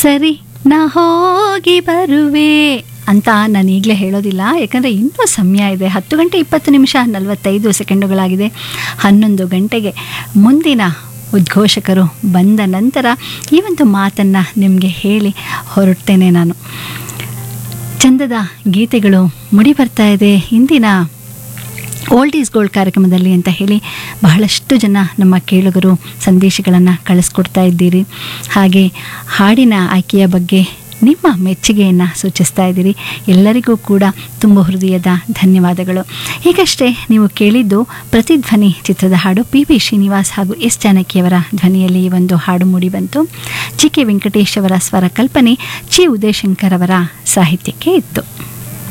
ಸರಿ ನಾ ಹೋಗಿ ಬರುವೆ ಅಂತ ನಾನು ಈಗಲೇ ಹೇಳೋದಿಲ್ಲ ಯಾಕಂದರೆ ಇನ್ನೂ ಸಮಯ ಇದೆ ಹತ್ತು ಗಂಟೆ ಇಪ್ಪತ್ತು ನಿಮಿಷ ನಲವತ್ತೈದು ಸೆಕೆಂಡುಗಳಾಗಿದೆ ಹನ್ನೊಂದು ಗಂಟೆಗೆ ಮುಂದಿನ ಉದ್ಘೋಷಕರು ಬಂದ ನಂತರ ಈ ಒಂದು ಮಾತನ್ನು ನಿಮಗೆ ಹೇಳಿ ಹೊರಡ್ತೇನೆ ನಾನು ಚಂದದ ಗೀತೆಗಳು ಮುಡಿ ಬರ್ತಾ ಇದೆ ಇಂದಿನ ಓಲ್ಡ್ ಈಸ್ ಗೋಲ್ಡ್ ಕಾರ್ಯಕ್ರಮದಲ್ಲಿ ಅಂತ ಹೇಳಿ ಬಹಳಷ್ಟು ಜನ ನಮ್ಮ ಕೇಳುಗರು ಸಂದೇಶಗಳನ್ನು ಕಳಿಸ್ಕೊಡ್ತಾ ಇದ್ದೀರಿ ಹಾಗೆ ಹಾಡಿನ ಆಯ್ಕೆಯ ಬಗ್ಗೆ ನಿಮ್ಮ ಮೆಚ್ಚುಗೆಯನ್ನು ಸೂಚಿಸ್ತಾ ಇದ್ದೀರಿ ಎಲ್ಲರಿಗೂ ಕೂಡ ತುಂಬ ಹೃದಯದ ಧನ್ಯವಾದಗಳು ಈಗಷ್ಟೇ ನೀವು ಕೇಳಿದ್ದು ಪ್ರತಿಧ್ವನಿ ಚಿತ್ರದ ಹಾಡು ಪಿ ವಿ ಶ್ರೀನಿವಾಸ್ ಹಾಗೂ ಎಸ್ ಜಾನಕಿಯವರ ಧ್ವನಿಯಲ್ಲಿ ಈ ಒಂದು ಹಾಡು ಮೂಡಿ ಬಂತು ಜಿ ಕೆ ವೆಂಕಟೇಶ್ ಅವರ ಸ್ವರ ಕಲ್ಪನೆ ಚಿ ಉದಯಶಂಕರ್ ಅವರ ಸಾಹಿತ್ಯಕ್ಕೆ ಇತ್ತು